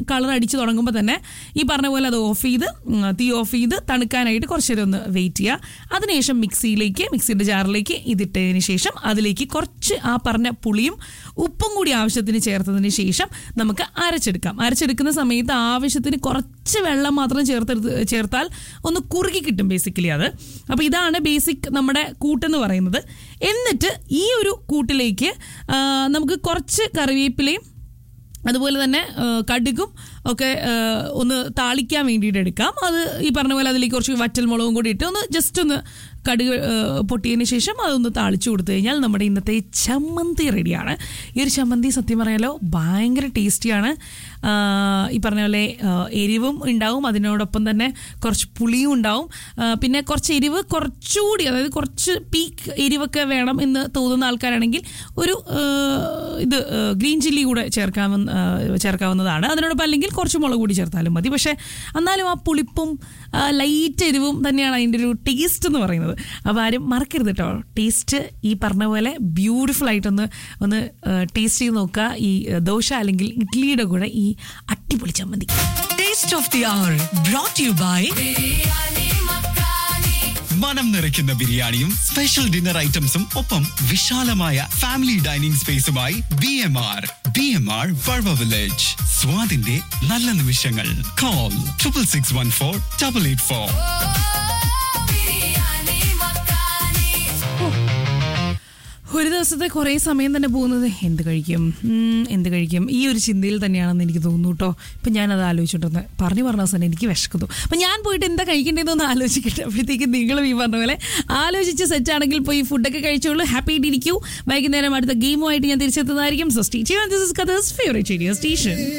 colour അടിച്ച് തുടങ്ങുമ്പോൾ തന്നെ ഈ പറഞ്ഞ പോലെ അത് ഓഫ് ചെയ്ത് ഉം, തീ ഓഫ് ചെയ്ത് തണുക്കാനായിട്ട് കുറച്ച് നേരം ഒന്ന് വെയിറ്റ് ചെയ്യുക അതിനുശേഷം മിക്സിയിലേക്ക് മിക്സിയുടെ ജാറിലേക്ക് ഇതിട്ടതിന് ശേഷം അതിലേക്ക് കുറച്ച് ആ പറഞ്ഞ പുളിയും ഉപ്പും കൂടി ആവശ്യത്തിന് ചേർത്തതിന് ശേഷം നമുക്ക് അരച്ചെടുക്കാം അരച്ചെടുക്കുന്ന സമയത്ത് ആവശ്യത്തിന് കുറച്ച് വെള്ളം മാത്രം ചേർത്തെടുത്ത് ചേർത്താൽ ഒന്ന് കുറുകി കിട്ടും ബേസിക്കലി അത് അപ്പോൾ ഇതാണ് ബേസിക് നമ്മുടെ കൂട്ടെന്ന് പറയുന്നത് എന്നിട്ട് ഈ ഒരു കൂട്ടിലേക്ക് ആ, നമുക്ക് കുറച്ച് കറിവേപ്പിലയും അതുപോലെ തന്നെ ആ, കടുകും ഒക്കെ ആ, ഒന്ന് താളിക്കാൻ വേണ്ടിയിട്ട് എടുക്കാം അത് ഈ പറഞ്ഞ പോലെ അതിലേക്ക് കുറച്ച് വറ്റൽ മുളകും കൂടി ഇട്ട് ഒന്ന് ജസ്റ്റ് ഒന്ന് കടുക് ആ, പൊട്ടിയതിന് ശേഷം അതൊന്ന് താളിച്ചു കൊടുത്തു കഴിഞ്ഞാൽ നമ്മുടെ ഇന്നത്തെ ചമ്മന്തി റെഡിയാണ് ഈ ഒരു ചമ്മന്തി സത്യം പറയാലോ ഭയങ്കര ടേസ്റ്റിയാണ് ആ, ഈ പറഞ്ഞ പോലെ ആ, എരിവും ഉണ്ടാവും അതിനോടൊപ്പം തന്നെ കുറച്ച് പുളിയും ഉണ്ടാവും ആ, പിന്നെ കുറച്ച് എരിവ് കുറച്ചുകൂടി അതായത് കുറച്ച് പീക്ക് എരിവൊക്കെ വേണം എന്ന് തോന്നുന്ന ആൾക്കാരാണെങ്കിൽ ഒരു ആ, ഇത് ആ, ഗ്രീൻ ചില്ലി കൂടെ ചേർക്കാവുന്ന ആ, ചേർക്കാവുന്നതാണ് അതിനോടൊപ്പം അല്ലെങ്കിൽ കുറച്ച് മുളക് കൂടി ചേർത്താലും മതി പക്ഷേ എന്നാലും ആ പുളിപ്പും ആ, ലൈറ്റ് എരിവും തന്നെയാണ് അതിൻ്റെ ഒരു ടേസ്റ്റ് എന്ന് പറയുന്നത് അപ്പോൾ ആരും മറക്കരുത് കേട്ടോ ടേസ്റ്റ് ഈ പറഞ്ഞ പോലെ ബ്യൂട്ടിഫുൾ ആയിട്ടൊന്ന് ഒന്ന് ടേസ്റ്റ് ചെയ്ത് നോക്കുക ഈ ആ, ദോശ അല്ലെങ്കിൽ ഇഡ്ഡലിയുടെ കൂടെ ഈ അടിപൊളി ചമ്മന്തി Taste of the hour brought to you by മനം നിറയ്ക്കുന്ന ബിരിയാണിയും സ്പെഷ്യൽ ഡിന്നർ ഐറ്റംസും ഒപ്പം വിശാലമായ ഫാമിലി ഡൈനിങ് സ്പേസുമായി B M R B M R വഴവ വില്ലേജ് സ്വാദിന്റെ നല്ല നിമിഷങ്ങൾ call triple six one four double eight four ഒരു ദിവസത്തെ കുറേ സമയം തന്നെ പോകുന്നത് എന്ത് കഴിക്കും ഉം, എന്ത് കഴിക്കും ഈ ഒരു ചിന്തയിൽ തന്നെയാണെന്ന് എനിക്ക് തോന്നുന്നു കേട്ടോ ഇപ്പം ഞാനത് ആലോചിച്ചിട്ടുണ്ട് പറഞ്ഞു പറഞ്ഞ അവസാനം എനിക്ക് വിശക്കുന്നു അപ്പം ഞാൻ പോയിട്ട് എന്താ കഴിക്കേണ്ടതെന്ന് ആലോചിക്കട്ടെ അപ്പോഴത്തേക്കും നിങ്ങളും ഈ പറഞ്ഞ പോലെ ആലോചിച്ച് സെറ്റ് ആണെങ്കിൽ പോയി ഫുഡൊക്കെ കഴിച്ചോളൂ ഹാപ്പി ആയിട്ടിരിക്കൂ വൈകുന്നേരം അടുത്ത ഗെയിമുമായിട്ട് ഞാൻ തിരിച്ചെത്തുന്നതായിരിക്കും so station this is Qatar's favourite station